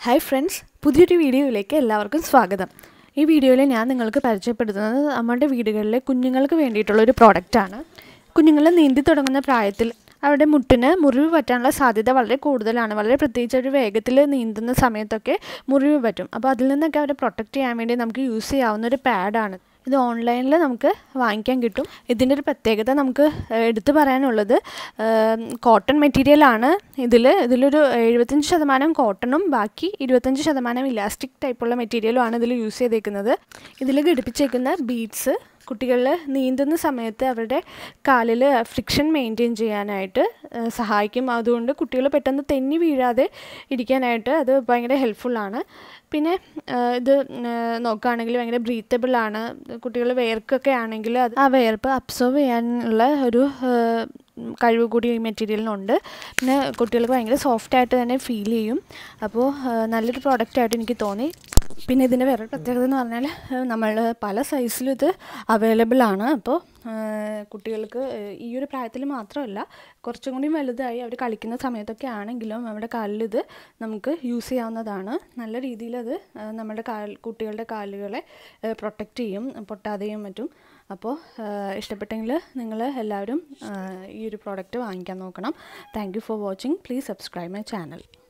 hi friends പുതിയൊരു വീഡിയോയിലേക്ക് എല്ലാവർക്കും സ്വാഗതം ഈ വീഡിയോയിൽ ഞാൻ നിങ്ങൾക്ക് പരിചയപ്പെടുത്തുന്നത് നമ്മുടെ വീടുകളിലെ കുഞ്ഞുങ്ങൾക്ക് വേണ്ടിയിട്ടുള്ള ഒരു പ്രോഡക്റ്റാണ് കുഞ്ഞുങ്ങൾ നീന്തി തുടങ്ങുന്ന പ്രായത്തിൽ അവരുടെ മുട്ടിന് മുറിവ് പറ്റാനുള്ള സാധ്യത വളരെ കൂടുതലാണ് വളരെ പ്രത്യേകിച്ച് ഒരു വേഗത്തിൽ നീന്തുന്ന സമയത്തൊക്കെ മുറിവ് പറ്റും അപ്പോൾ അതിൽ നിന്നൊക്കെ അവരെ പ്രൊട്ടക്റ്റ് ചെയ്യാൻ വേണ്ടി നമുക്ക് യൂസ് ചെയ്യാവുന്ന ഒരു പാഡാണ് ഇത് ഓൺലൈനിൽ നമുക്ക് വാങ്ങിക്കാൻ കിട്ടും ഇതിൻ്റെ ഒരു പ്രത്യേകത നമുക്ക് ഏഹ്, എടുത്തു പറയാനുള്ളത് കോട്ടൺ മെറ്റീരിയലാണ് ഇതിൽ ഇതിലൊരു എഴുപത്തഞ്ച് ശതമാനം കോട്ടണും ബാക്കി ഇരുപത്തഞ്ച് ശതമാനം ഇലാസ്റ്റിക് ടൈപ്പുള്ള മെറ്റീരിയലുമാണ് ഇതിൽ യൂസ് ചെയ്തേക്കുന്നത് ഇതിൽ ഘടിപ്പിച്ചേക്കുന്ന ബീഡ്സ് കുട്ടികളിൽ നീന്തുന്ന സമയത്ത് അവരുടെ കാലിൽ ഫ്രിക്ഷൻ മെയിൻറ്റെയിൻ ചെയ്യാനായിട്ട് ഏഹ്, സഹായിക്കും അതുകൊണ്ട് കുട്ടികൾ പെട്ടെന്ന് തെന്നി വീഴാതെ ഇരിക്കാനായിട്ട് അത് ഭയങ്കര ഹെൽപ്ഫുള്ളാണ് പിന്നെ ഏഹ്, ഇത് ഏഹ്, നോക്കുകയാണെങ്കിൽ ഭയങ്കര ബ്രീത്തബിൾ ആണ് കുട്ടികൾ വേർക്കൊക്കെ ആണെങ്കിൽ അത് ആ വേർപ്പ് അബ്സോർവ് ചെയ്യാനുള്ള ഒരു ഏഹ്, കഴിവ് കൂടി ഈ മെറ്റീരിയലിനുണ്ട് പിന്നെ കുട്ടികൾക്ക് ഭയങ്കര സോഫ്റ്റ് ആയിട്ട് തന്നെ ഫീൽ ചെയ്യും അപ്പോൾ ഏഹ്, നല്ലൊരു പ്രോഡക്റ്റായിട്ട് എനിക്ക് തോന്നി പിന്നെ ഇതിൻ്റെ വേറൊരു പ്രത്യേകത എന്ന് പറഞ്ഞാൽ നമ്മൾ പല സൈസിലും ഇത് അവൈലബിൾ ആണ് അപ്പോൾ കുട്ടികൾക്ക് ഏഹ്, ഈ ഒരു പ്രായത്തിൽ മാത്രമല്ല കുറച്ചും കൂടി വലുതായി അവർ കളിക്കുന്ന സമയത്തൊക്കെ ആണെങ്കിലും നമ്മുടെ കാലിൽ ഇത് നമുക്ക് യൂസ് ചെയ്യാവുന്നതാണ് നല്ല രീതിയിൽ അത് ഏഹ്, നമ്മുടെ കാൽ കുട്ടികളുടെ കാലുകളെ പ്രൊട്ടക്റ്റ് ചെയ്യും പൊട്ടാതെയും മറ്റും അപ്പോൾ ഇഷ്ടപ്പെട്ടെങ്കിൽ നിങ്ങൾ എല്ലാവരും ഏഹ്, ഈ ഒരു പ്രോഡക്റ്റ് വാങ്ങിക്കാൻ നോക്കണം thank you for watching please subscribe my channel